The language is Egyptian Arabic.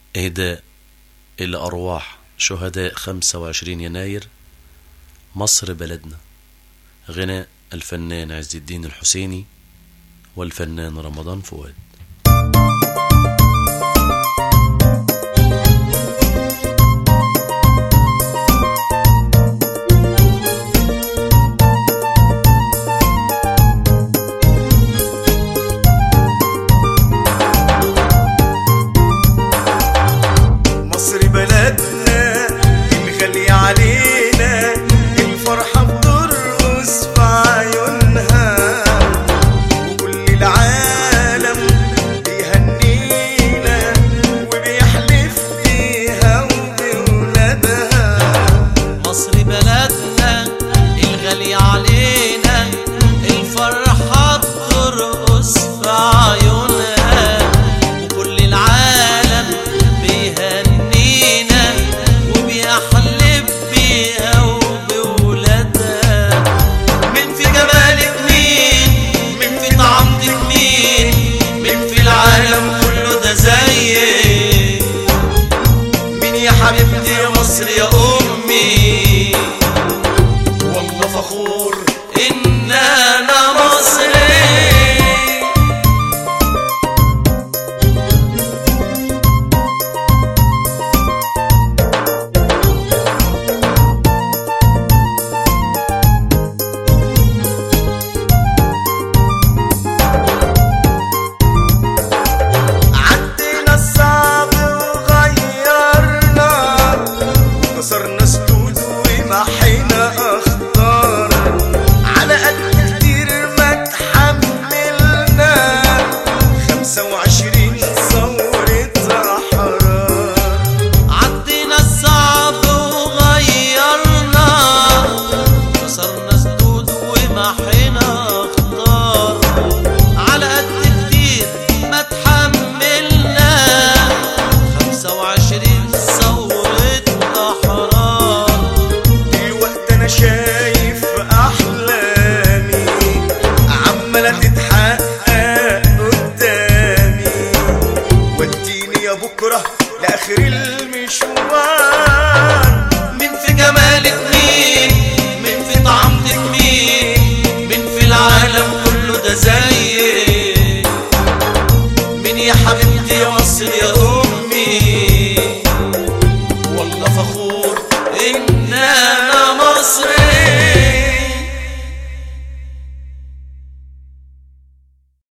إهداء إلى أرواح شهداء 25 يناير مصر بلدنا غناء الفنان عز الدين الحسيني والفنان رمضان فؤاد مصر بلدنا الغالية علينا الفرحة بترقص في عيونها وكل العالم بيهنينا وبيحلف بيها وبولادها مصر بلدنا الغالي علينا الفرحة بترقص في عيونها وكل العالم بيهنينا وبيحلف بيها وبولادها من في جمالك مين من في طعمتك مين من في العالم كله ده زيك مين يا حبيبتي يا مصر يا أمي والله فخور إن أنا مصري عدينا الصعب وغيرنا كسرنا سدود ومحينا اخطار على قد كتير ما تحملنا خمسة وعشرين ثورة أحرار عدينا الصعب وغيرنا كسرنا سدود ومحينا اخطار على قد كتير ما تحملنا خمسة وعشرين ثورة أحرار دلوقتي أنا شايف أحلامي عمالة تتحقق قدامي وديني يا بكرة لآخر المشوار من في جمالك مين من في طعمتك مين من في العالم كله ده زيك مين يا حبيبتي يا مصر يا